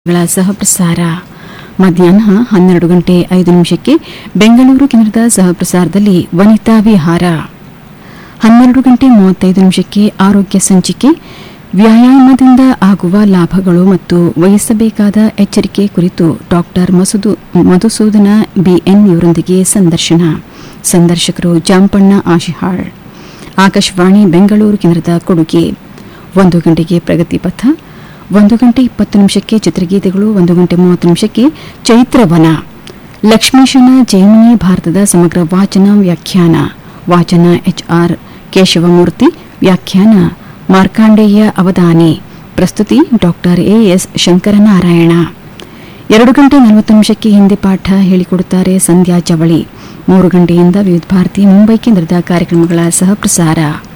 ಗಳ ಸಹಪ್ರಸಾರ ಮಧ್ಯಾಹ್ನ ಹನ್ನೆರಡು ಗಂಟೆ ಐದು ನಿಮಿಷಕ್ಕೆ ಬೆಂಗಳೂರು ಕೇಂದ್ರದ ಸಹಪ್ರಸಾರದಲ್ಲಿ ವನಿತಾ ವಿಹಾರ ಹನ್ನೆರಡು ಗಂಟೆ ಮೂವತ್ತೈದು ನಿಮಿಷಕ್ಕೆ ಆರೋಗ್ಯ ಸಂಚಿಕೆ ವ್ಯಾಯಾಮದಿಂದ ಆಗುವ ಲಾಭಗಳು ಮತ್ತು ವಹಿಸಬೇಕಾದ ಎಚ್ಚರಿಕೆ ಕುರಿತು ಡಾಕ್ಟರ್ ಮಸುದು ಮಧುಸೂದನ ಬಿಎನ್ ಇವರೊಂದಿಗೆ ಸಂದರ್ಶನ ಸಂದರ್ಶಕರು ಜಾಂಪಣ್ಣ ಆಶಿಹಾಳ್ ಆಕಾಶವಾಣಿ ಬೆಂಗಳೂರು ಕೇಂದ್ರದ ಕೊಡುಗೆ ಒಂದು ಗಂಟೆಗೆ ಪ್ರಗತಿ ಪಥ ಒಂದು ಗಂಟೆ ಇಪ್ಪತ್ತು ನಿಮಿಷಕ್ಕೆ ಚಿತ್ರಗೀತೆಗಳು ಒಂದು ಗಂಟೆ ಮೂವತ್ತು ನಿಮಿಷಕ್ಕೆ ಚೈತ್ರವನ ಲಕ್ಷ್ಮೀಶನ ಜೈಮಿನಿ ಭಾರತದ ಸಮಗ್ರ ವಾಚನ ವ್ಯಾಖ್ಯಾನ ವಾಚನ ಎಚ್ಆರ್ ಕೇಶವಮೂರ್ತಿ ವ್ಯಾಖ್ಯಾನ ಮಾರ್ಕಾಂಡೇಯ ಅವಧಾನಿ ಪ್ರಸ್ತುತಿ ಡಾಕ್ಟರ್ ಎಎಸ್ ಶಂಕರನಾರಾಯಣ ಎರಡು ಗಂಟೆ ನಲವತ್ತು ನಿಮಿಷಕ್ಕೆ ಹಿಂದಿ ಪಾಠ ಹೇಳಿಕೊಡುತ್ತಾರೆ ಸಂಧ್ಯಾ ಚವಳಿ ಮೂರು ಗಂಟೆಯಿಂದ ವಿವಿಧ ಭಾರತಿ ಮುಂಬೈ ಕೇಂದ್ರದ ಕಾರ್ಯಕ್ರಮಗಳ ಸಹಪ್ರಸಾರ